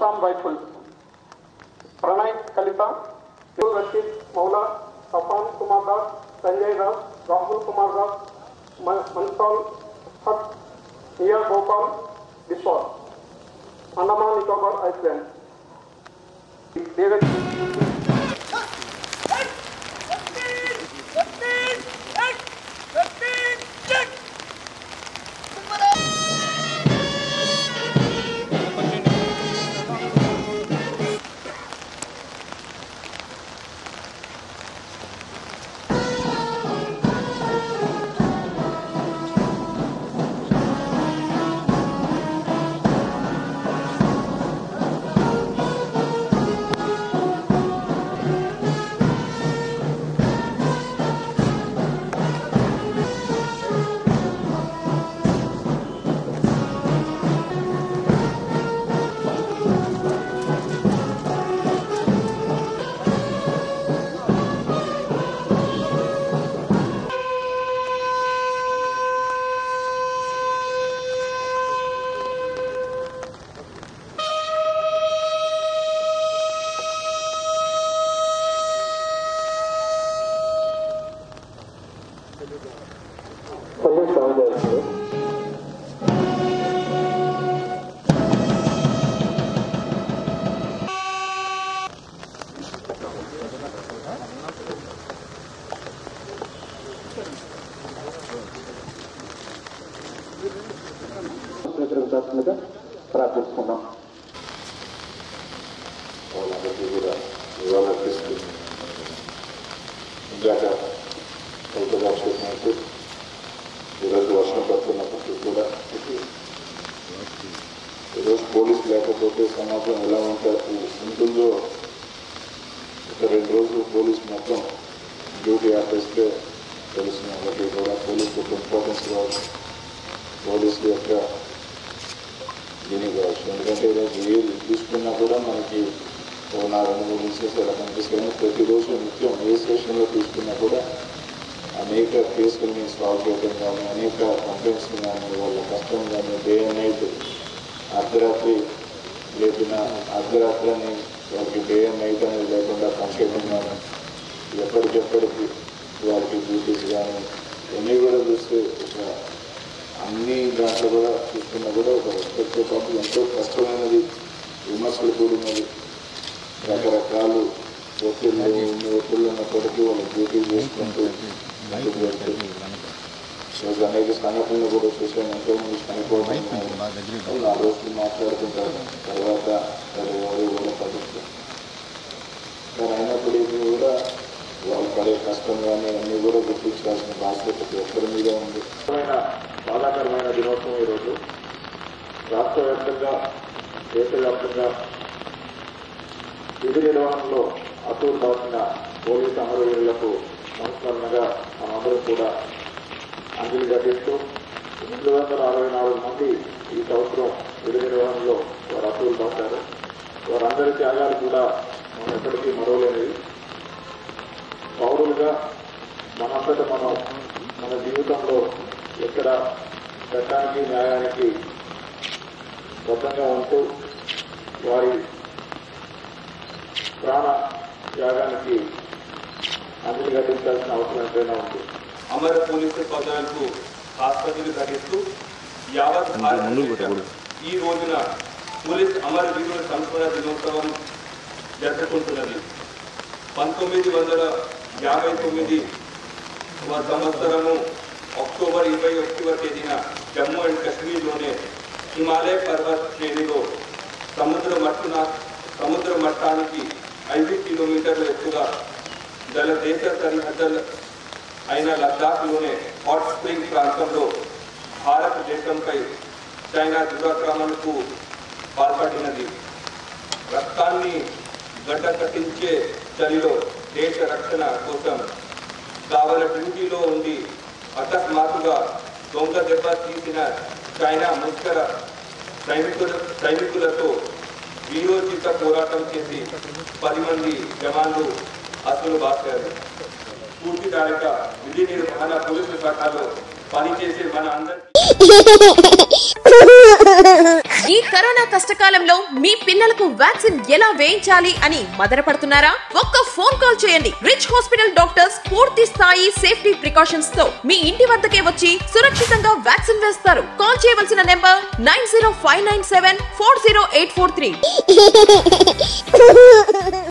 Assam Rifles Pranay Kalita Nikhil Rashid Maula Safan Kumar Das Sanjay Das Rahul Kumar Das మ- మన్సాల్ హక్ నియా Gopal Biswal Andaman Nicobar island Devendra service on చేస్తుంది స్వీకరించాల్సిందిగా ప్రార్థిస్తున్నాం వాళ్ళందరికీ కూడా ఇవాళ తీసుకుని ఇందాక కవితగా చెప్పినట్టు ఈరోజు వర్షం పడుతున్నప్పటికీ కూడా ఈరోజు పోలీస్ లేకపోతే సమాజం ఎలా ఉంటారు ఉంటుందో ఒక రెండు రోజులు పోలీస్ మొత్తం డ్యూటీ ఆపేస్తే తెలిసిన వాళ్ళకి కూడా పోలీస్ యొక్క ఇంపార్టెన్స్ కావచ్చు పోలీసుల యొక్క దీని కావచ్చు ఎందుకంటే ఈరోజు ఏది తీసుకున్నా కూడా మనకి ఓ నా రెండు మూడు ఇన్సెస్ అలా కనిపిస్తుంది ప్రతిరోజు నిత్యం ఏ స్టేషన్లో తీసుకున్నా కూడా అనేక కేసులని సాల్వ్ చేయడం కానీ అనేక కంప్లైంట్స్ కానీ వాళ్ళ కష్టం కానీ డే అండ్ నైట్ అర్ధరాత్రి లేపిన అర్ధరాత్రిని వాళ్ళకి డే అండ్ నైట్ అనేది లేకుండా పనిచేయడం కానీ ఎప్పటికెప్పటికి వాళ్ళకి డ్యూటీస్ కానీ ఇవన్నీ కూడా చూస్తే ఒక అన్ని దాంట్లో కూడా చూసుకున్నా కూడా ఒక రెస్పెక్ట్తో పాటు ఎంతో కష్టమైనది విమర్శలు కూడినది రకరకాలు ఒత్తిళ్ళు ఉన్న ఒత్తిళ్ళు ఉన్నప్పటికీ వాళ్ళు డ్యూటీ చేసుకుంటూ ముందుకు వెళ్తూ ఈరోజు అనేక సంఘటనలు కూడా చూసాను ఎంతో మంది చనిపోవడం వాళ్ళు ఆ రోజులు మాట్లాడుకుంటారు తర్వాత అది ఎవరు కూడా పడుతుంది కానీ అయినప్పటికీ కూడా వాళ్ళు పడే కష్టం కానీ అన్నీ కూడా గుర్తించాల్సిన బాధ్యత ప్రతి ఒక్కరి మీద ఉంది ముఖ్యమైన బాధాకరమైన దినోత్సవం ఈరోజు రాష్ట్ర వ్యాప్తంగా దేశవ్యాప్తంగా విధి నిర్వహణలో అసూలు దాచిన పోలీసు అమరవీరులకు సంస్మరణగా మనందరం కూడా అంజలి ఘటిస్తూ ఎనిమిది వందల అరవై నాలుగు మంది ఈ సంవత్సరం విధి నిర్వహణలో వారు అసూలు దాచారు వారందరి త్యాగాలు కూడా మనం ఎప్పటికీ మరవలేనివి పౌరులుగా మనంతట మనం మన జీవితంలో ఎక్కడ చట్టానికి న్యాయానికి బద్ధంగా ఉంటూ వారి ప్రాణ త్యాగానికి అంజలి ఘటించాల్సిన అవసరం ఎంతైనా ఉంది అమర పోలీసు సోదరులకు ఆసుపత్రులు ఘటిస్తూ యావత్ భారతదేశం ఈ రోజున పోలీస్ అమర వీరుల సంస్మరణ దినోత్సవం జరుపుకుంటున్నది పంతొమ్మిది వందల యాభై తొమ్మిది సంవత్సరము అక్టోబర్ ఇరవై ఒకటివ తేదీన జమ్మూ అండ్ కాశ్మీర్లోనే హిమాలయ పర్వత శ్రేణిలో సముద్ర మట్టున సముద్ర మట్టానికి ఐదు కిలోమీటర్ల ఎత్తుగా గల దేశ సరిహద్దుల అయిన లద్దాఖ్లోనే హాట్ స్ప్రింగ్ ప్రాంతంలో భారతదేశంపై చైనా దురాక్రమణకు పాల్పడినది రక్తాన్ని గడ్డ కట్టించే చలిలో దేశ రక్షణ కోసం కావల డ్యూటీలో ఉండి అకస్మాత్తుగా దొంగ దెబ్బ తీసిన చైనా ముష్కర సైనికుల సైనికులతో వీరోచిత పోరాటం చేసి పది మంది జవాన్లు అసలు బాసారు పూర్తిదాయక విధి నిర్వహణ పోలీసు శాఖలో పనిచేసే మన అందరికీ ఈ కరోనా కష్టకాలంలో మీ పిల్లలకు వ్యాక్సిన్ ఎలా వేయించాలి అని మదనపడుతున్నారా ఒక్క ఫోన్ కాల్ చేయండి రిచ్ హాస్పిటల్ డాక్టర్స్ పూర్తి స్థాయి సేఫ్టీ ప్రికాషన్స్ తో మీ ఇంటి వద్దకే వచ్చి సురక్షితంగా వ్యాక్సిన్ వేస్తారు కాల్ చేయవలసిన number nine zero five nine seven four zero eight four three